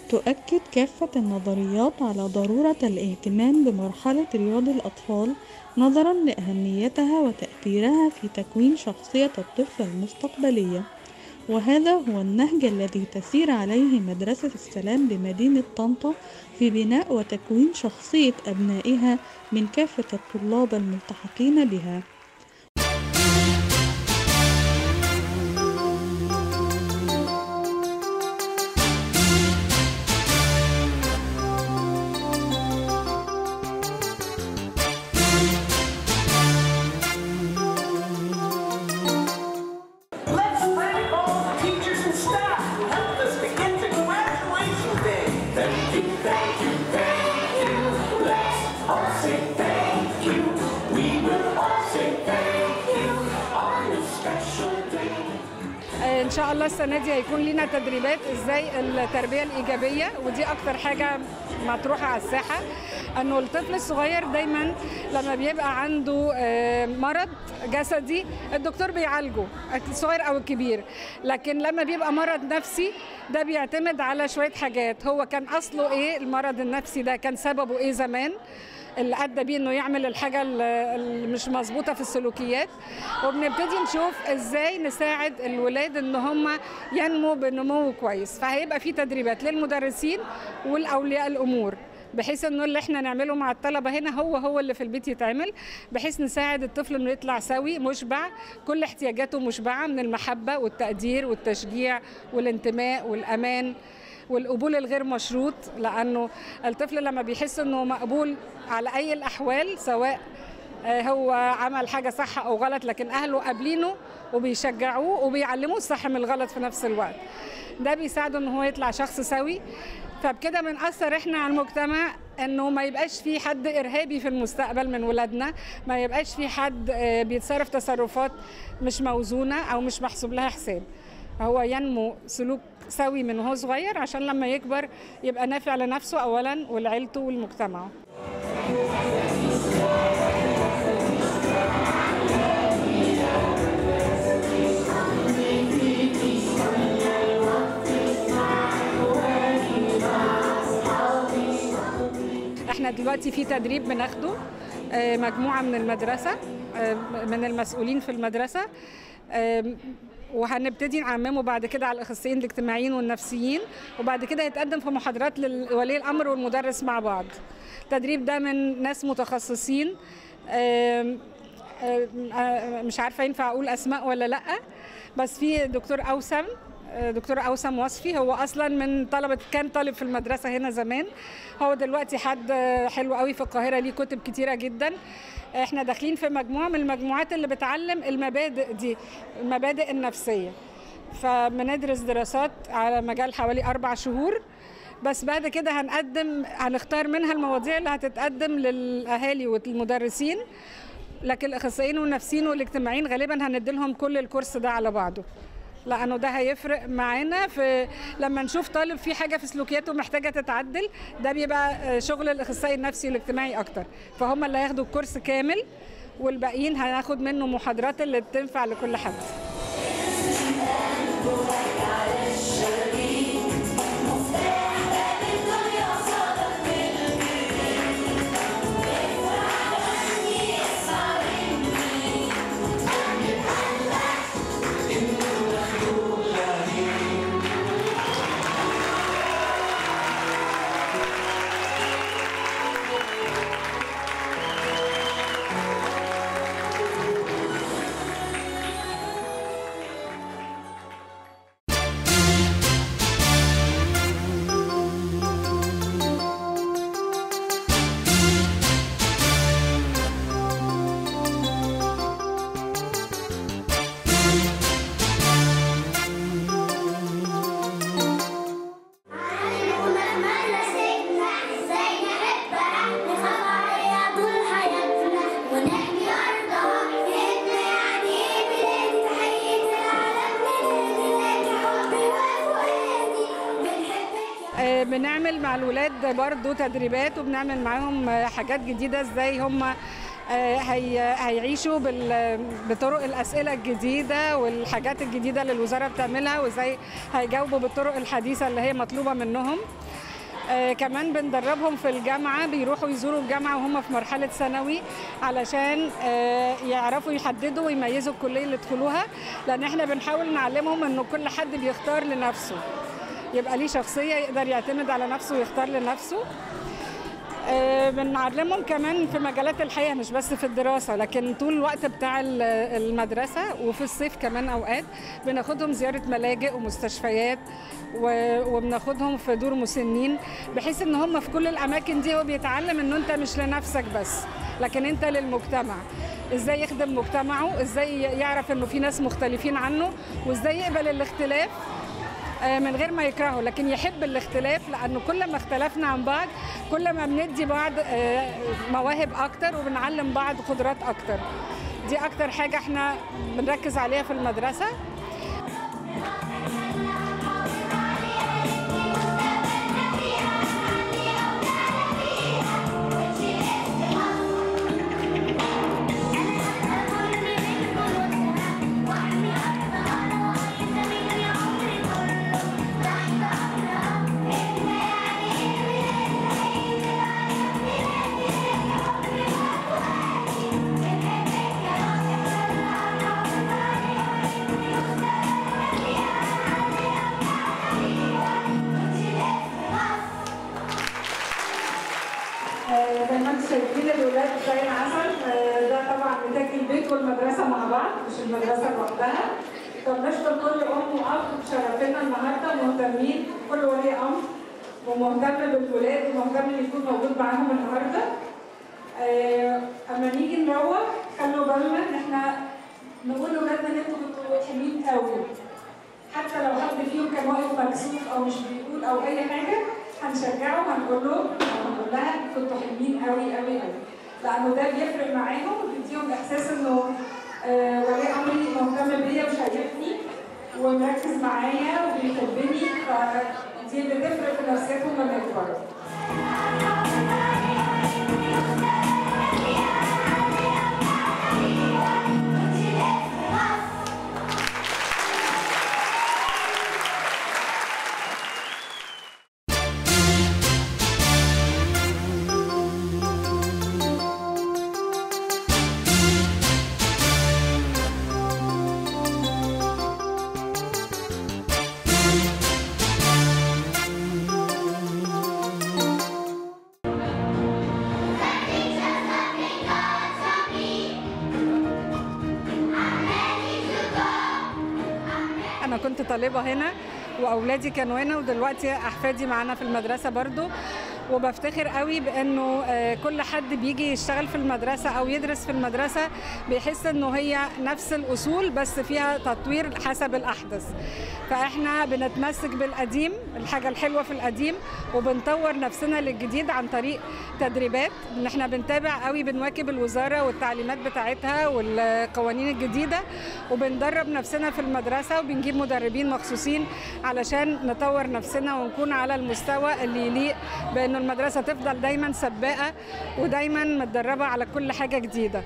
تؤكد كافة النظريات على ضرورة الاهتمام بمرحلة رياض الأطفال نظرا لأهميتها وتأثيرها في تكوين شخصية الطفل المستقبلية وهذا هو النهج الذي تسير عليه مدرسة السلام بمدينة طنطا في بناء وتكوين شخصية أبنائها من كافة الطلاب الملتحقين بها Let's thank all the teachers and staff who helped us begin the graduation day. Thank you, thank you, thank you. Let's all say thank you. We will all say thank you on this special day. ان شاء الله السنه دي هيكون لنا تدريبات ازاي التربيه الايجابيه ودي اكتر حاجه مطروحه على الساحه انه الطفل الصغير دايما لما بيبقى عنده آه، مرض جسدي الدكتور بيعالجه الصغير او الكبير لكن لما بيبقى مرض نفسي ده بيعتمد على شويه حاجات هو كان اصله ايه المرض النفسي ده كان سببه ايه زمان اللي ادى بيه انه يعمل الحاجه اللي اللي مش مظبوطه في السلوكيات وبنبتدي نشوف ازاي نساعد الولاد ان هم ينمو بنمو كويس فهيبقى في تدريبات للمدرسين والاولياء الامور بحيث انه اللي احنا نعمله مع الطلبه هنا هو هو اللي في البيت يتعمل بحيث نساعد الطفل انه يطلع سوي مشبع كل احتياجاته مشبعه من المحبه والتقدير والتشجيع والانتماء والامان والقبول الغير مشروط لانه الطفل لما بيحس انه مقبول على اي الاحوال سواء آه، هو عمل حاجه صح او غلط لكن اهله قابلينه وبيشجعوه وبيعلموه الصح من الغلط في نفس الوقت ده بيساعده ان هو يطلع شخص سوي فبكده بنأثر احنا على المجتمع انه ما يبقاش في حد ارهابي في المستقبل من ولادنا ما يبقاش في حد آه، بيتصرف تصرفات مش موزونه او مش محسوب لها حساب هو ينمو سلوك سوي من وهو صغير عشان لما يكبر يبقى نافع لنفسه اولا ولعيلته ولمجتمعه احنا دلوقتي في تدريب بناخده آه، مجموعه من المدرسه آه، من المسؤولين في المدرسه آم، وهنبتدي نعممه بعد كده على الاخصائيين الاجتماعيين والنفسيين وبعد كده يتقدم في محاضرات لولي الامر والمدرس مع بعض التدريب ده من ناس متخصصين آم، آم، آه، مش عارفه ينفع اقول اسماء ولا لا بس في دكتور اوسم دكتور اوسم وصفي هو اصلا من طلبه كان طالب في المدرسه هنا زمان هو دلوقتي حد حلو قوي في القاهره ليه كتب كتيره جدا احنا داخلين في مجموعه من المجموعات اللي بتعلم المبادئ دي المبادئ النفسيه فبندرس دراسات على مجال حوالي اربع شهور بس بعد كده هنقدم هنختار منها المواضيع اللي هتتقدم للاهالي والمدرسين لكن الاخصائيين والنفسيين والاجتماعيين غالبا هنديلهم كل الكورس ده على بعضه لانه ده هيفرق معانا في لما نشوف طالب في حاجه في سلوكياته محتاجه تتعدل ده بيبقى شغل الاخصائي النفسي والاجتماعي اكتر فهم اللي هياخدوا الكورس كامل والباقيين هناخد منه محاضرات اللي تنفع لكل حد علمونا مدرستنا ازاي نحبها نخاف عليها طول حياتنا ونحمي ارضها فهمنا يعني ايه بلادي تحية العالم لنادي حبي وفؤادي بنحبك يا آه، بنعمل مع الولاد برضو تدريبات وبنعمل معاهم آه، حاجات جديدة ازاي هم آه، هي هيعيشوا بال- بطرق الاسئله الجديده والحاجات الجديده اللي الوزاره بتعملها وازاي هيجاوبوا بالطرق الحديثه اللي هي مطلوبه منهم آه كمان بندربهم في الجامعة بيروحوا يزوروا الجامعة وهم في مرحلة ثانوي علشان آه يعرفوا يحددوا ويميزوا الكلية اللي يدخلوها لأن احنا بنحاول نعلمهم إنه كل حد بيختار لنفسه يبقى ليه شخصية يقدر يعتمد على نفسه ويختار لنفسه آه، بنعلمهم كمان في مجالات الحياة مش بس في الدراسة لكن طول الوقت بتاع ال- المدرسة وفي الصيف كمان أوقات بناخدهم زيارة ملاجئ ومستشفيات و- وبناخدهم في دور مسنين بحيث ان هم في كل الأماكن دي هو بيتعلم انه انت مش لنفسك بس لكن انت للمجتمع ازاي يخدم مجتمعه ازاي يعرف انه في ناس مختلفين عنه وازاي يقبل الاختلاف آه، من غير ما يكرهه لكن يحب الاختلاف لانه كل ما اختلفنا عن بعض كل ما بندي بعض آه، مواهب اكتر وبنعلم بعض قدرات اكتر دي اكتر حاجه احنا بنركز عليها في المدرسه آه، زي ما انتم شايفين الولاد زي العسل آه، ده طبعا نتاج البيت والمدرسه مع بعض مش المدرسه لوحدها فبنشكر كل ام واب شرفنا النهارده مهتمين كل ولي امر ومهتم بالولاد ومهتم ان يكون موجود معاهم النهارده آه، اما نيجي نروح خلوا بالنا ان احنا نقول لاولادنا ان انتوا كنتوا حلوين قوي حتى لو حد فيهم كان واقف مكسوف او مش بيقول او اي حاجه هنشجعه وهنقول له هنقول لها كنتوا حلوين قوي قوي قوي لانه ده بيفرق معاهم وبيديهم احساس انه آه ولي امري مهتم بيا وشايفني ومركز معايا وبيحبني فدي بتفرق في نفسيتهم لما يكبروا انا كنت طالبه هنا واولادي كانوا هنا ودلوقتي احفادي معانا في المدرسه برضو وبفتخر قوي بانه آه، كل حد بيجي يشتغل في المدرسه او يدرس في المدرسه بيحس انه هي نفس الاصول بس فيها تطوير حسب الاحدث فاحنا بنتمسك بالقديم الحاجه الحلوه في القديم وبنطور نفسنا للجديد عن طريق تدريبات ان احنا بنتابع قوي بنواكب الوزاره والتعليمات بتاعتها والقوانين الجديده وبندرب نفسنا في المدرسه وبنجيب مدربين مخصوصين علشان نطور نفسنا ونكون على المستوى اللي يليق بانه المدرسه تفضل دايما سباقه ودايما متدربه على كل حاجه جديده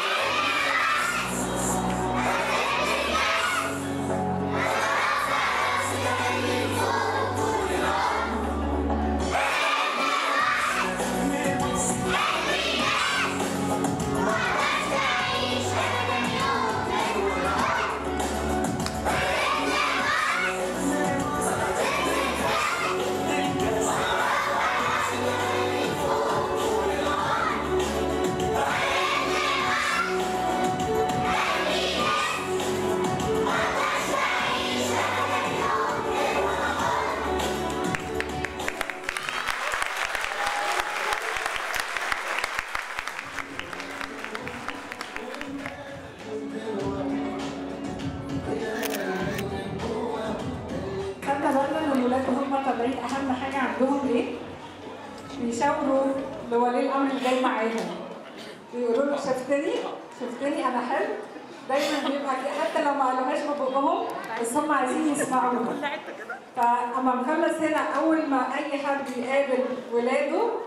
خدنا بالنا ان الولاد وهم طالعين اهم حاجه عندهم ايه؟ بيشاوروا لولي الامر اللي جاي معاهم بيقولوا له شفتني شفتني انا حلو دايما بيبقى كده، حتى لو ما قالوهاش ببقهم بس هم عايزين يسمعوها فاما نخلص هنا اول ما اي حد يقابل ولاده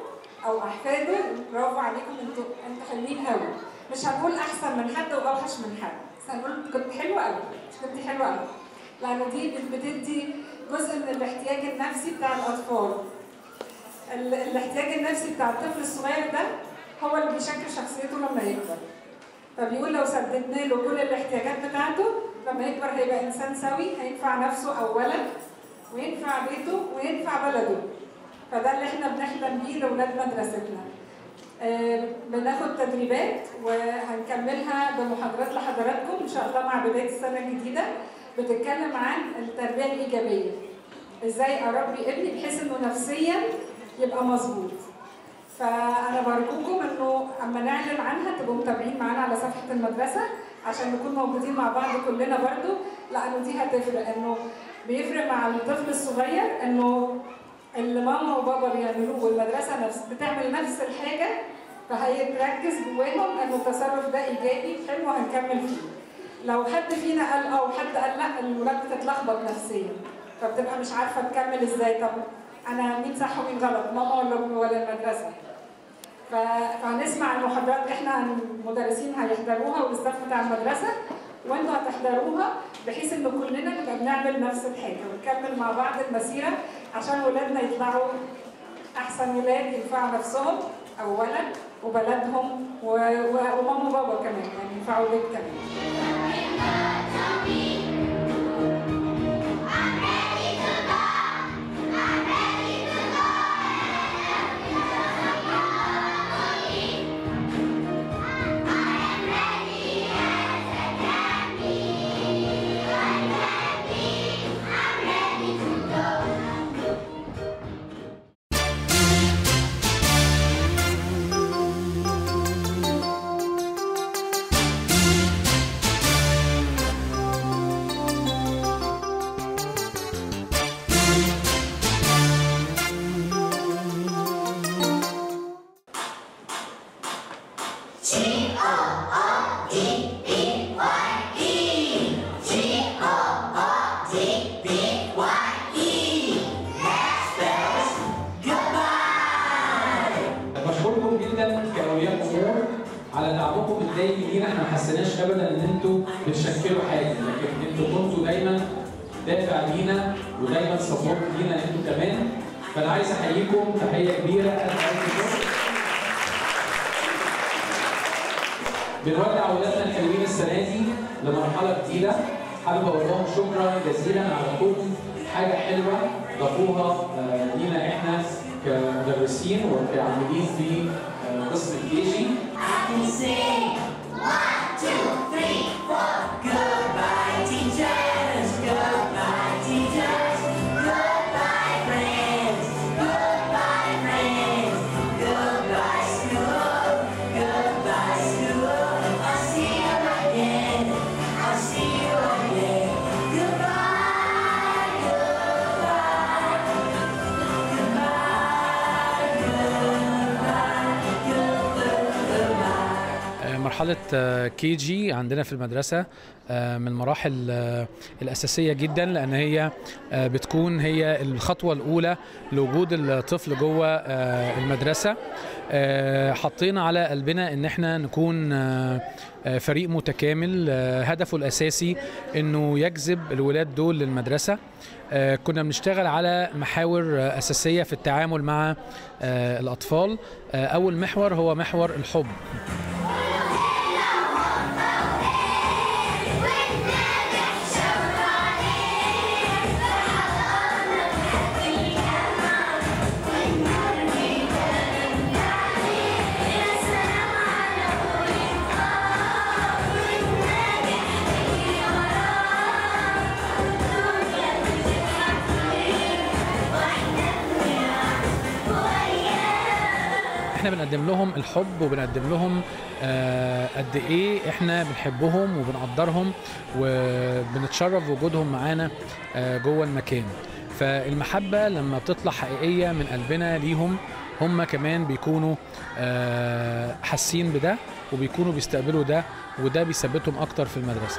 او احفاده برافو عليكم انتوا انتوا حلوين قوي مش هنقول احسن من حد واوحش من حد بس هنقول كنت حلوه قوي مش كنت حلوه قوي لان دي بت- بتدي جزء من الاحتياج النفسي بتاع الاطفال ال- الاحتياج النفسي بتاع الطفل الصغير ده هو اللي بيشكل شخصيته لما يكبر فبيقول لو سددنا له كل الاحتياجات بتاعته لما يكبر هيبقى انسان سوي هينفع نفسه اولا وينفع بيته وينفع بلده فده اللي احنا بنحلم بيه لاولاد مدرستنا آه، بناخد تدريبات وهنكملها بمحاضرات لحضراتكم ان شاء الله مع بدايه السنه الجديده بتتكلم عن التربيه الايجابيه ازاي اربي ابني بحيث انه نفسيا يبقى مظبوط فانا برجوكم انه اما نعلن عنها تبقوا متابعين معانا على صفحه المدرسه عشان نكون موجودين مع بعض كلنا برضو لانه دي هتفرق انه بيفرق مع الطفل الصغير انه اللي ماما وبابا بيعملوه والمدرسه نفس بتعمل نفس الحاجه فهيتركز جواهم انه التصرف ده ايجابي حلو هنكمل فيه لو حد فينا قال اه وحد قال لا الولاد بتتلخبط نفسيا فبتبقى مش عارفه تكمل ازاي طب انا مين صح ومين غلط ماما ولا ولا المدرسه ف- فهنسمع المحاضرات احنا المدرسين هيحضروها والستاف بتاع المدرسه وانتوا هتحضروها بحيث ان كلنا نبقى بنعمل نفس الحاجه ونكمل مع بعض المسيره عشان ولادنا يطلعوا احسن ولاد ينفعوا نفسهم اولا وبلدهم و- و- وماما وبابا كمان يعني ينفعوا ولاد كمان بشكركم جدا كاولياء امور على دعمكم الدايم لينا احنا ما حسيناش ابدا ان انتوا بتشكلوا حاجه لكن انتوا كنتوا دايما دافع لينا ودايما سبورت لينا انتوا كمان فانا عايز احييكم تحيه كبيره ألف ألف شكر. بنودع اولادنا الحلوين السنه دي لمرحله جديده حابب اقول لهم شكرا جزيلا على كل حاجه حلوه ضافوها آه، لينا احنا كمدرسين وكعاملين في آه، قسم الكيجي I can sing one, two, three, four. Goodbye, teachers. Goodbye, teachers. Goodbye, friends. Goodbye, friends. Goodbye, school. Goodbye, school. I'll see you again. I'll see you again. Goodbye, goodbye. آه، مرحلة كي جي عندنا في المدرسة آه، من المراحل آه، الأساسية جدا لأن هي آه، بتكون هي الخطوة الأولى لوجود الطفل جوه آه، المدرسة آه، حطينا على قلبنا إن احنا نكون آه، آه، فريق متكامل آه، هدفه الأساسي إنه يجذب الولاد دول للمدرسة آه، كنا بنشتغل على محاور آه، أساسية في التعامل مع آه، الأطفال آه، أول محور هو محور الحب احنا بنقدم لهم الحب وبنقدم لهم آه، قد ايه احنا بنحبهم وبنقدرهم وبنتشرف وجودهم معانا آه، جوه المكان فالمحبة لما بتطلع حقيقية من قلبنا ليهم هم كمان بيكونوا آه، حاسين بده وبيكونوا بيستقبلوا ده وده بيثبتهم اكتر في المدرسة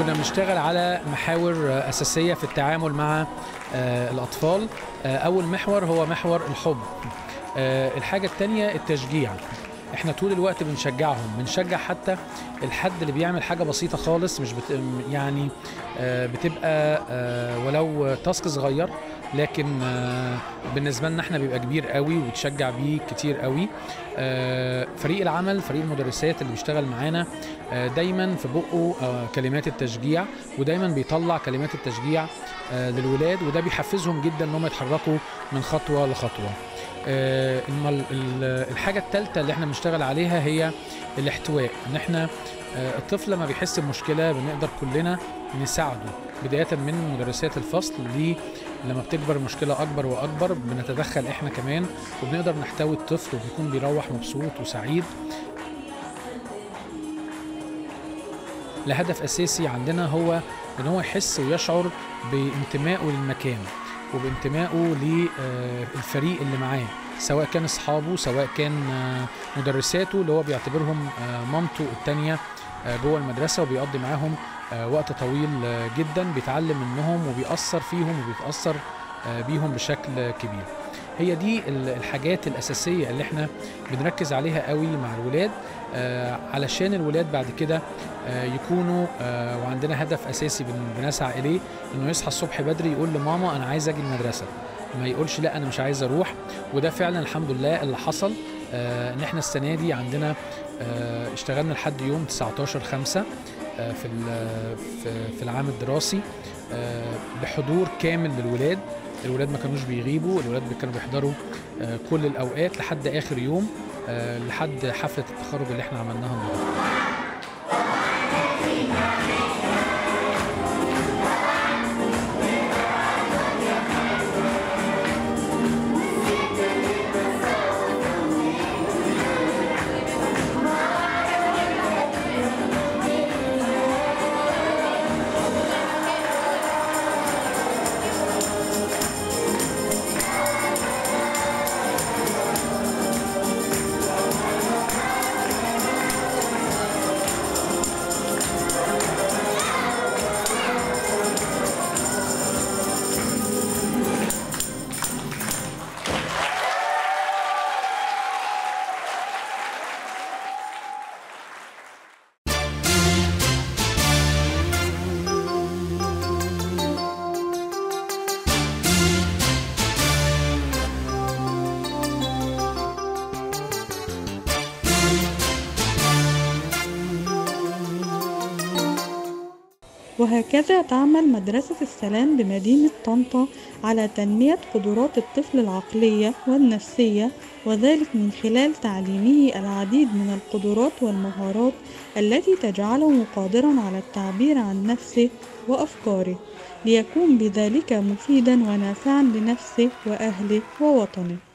كنا بنشتغل على محاور آه، أساسية في التعامل مع آه، الأطفال آه، أول محور هو محور الحب آه، الحاجة التانية التشجيع احنا طول الوقت بنشجعهم بنشجع حتى الحد اللي بيعمل حاجة بسيطة خالص مش بت... يعني آه، بتبقى آه، ولو تاسك صغير لكن آه، بالنسبة لنا احنا بيبقى كبير قوي وتشجع بيه كتير قوي آه، فريق العمل فريق المدرسات اللي بيشتغل معانا آه، دايما في بقه آه، كلمات التشجيع ودايما بيطلع كلمات التشجيع آه، للولاد وده بيحفزهم جدا ان هم يتحركوا من خطوه لخطوه آه، المل- ال- الحاجه الثالثه اللي احنا بنشتغل عليها هي الاحتواء ان احنا آه، الطفل لما بيحس بمشكله بنقدر كلنا نساعده بدايه من مدرسات الفصل ل لما بتكبر المشكله اكبر واكبر بنتدخل احنا كمان وبنقدر نحتوي الطفل وبيكون بيروح مبسوط وسعيد لهدف اساسي عندنا هو ان هو يحس ويشعر بانتمائه للمكان وبانتمائه للفريق اللي معاه سواء كان اصحابه سواء كان آه، مدرساته اللي هو بيعتبرهم آه، مامته التانية آه، جوه المدرسه وبيقضي معاهم آه، وقت طويل آه، جدا بيتعلم منهم وبيأثر فيهم وبيتأثر آه، بيهم بشكل كبير هي دي ال- الحاجات الأساسية اللي احنا بنركز عليها قوي مع الولاد آه، علشان الولاد بعد كده آه، يكونوا آه، وعندنا هدف أساسي بن- بنسعى إليه إنه يصحى الصبح بدري يقول لماما أنا عايز أجي المدرسة ما يقولش لا أنا مش عايز أروح وده فعلا الحمد لله اللي حصل آه، إن احنا السنة دي عندنا آه، اشتغلنا لحد يوم 19 5 آه، في ال- في- في العام الدراسي آه، بحضور كامل للولاد الولاد ما كانوش بيغيبوا الولاد كانوا بيحضروا آه، كل الاوقات لحد اخر يوم آه، لحد حفله التخرج اللي احنا عملناها النهارده وهكذا تعمل مدرسة السلام بمدينة طنطا على تنمية قدرات الطفل العقلية والنفسية وذلك من خلال تعليمه العديد من القدرات والمهارات التي تجعله قادرا على التعبير عن نفسه وأفكاره ليكون بذلك مفيدا ونافعا لنفسه وأهله ووطنه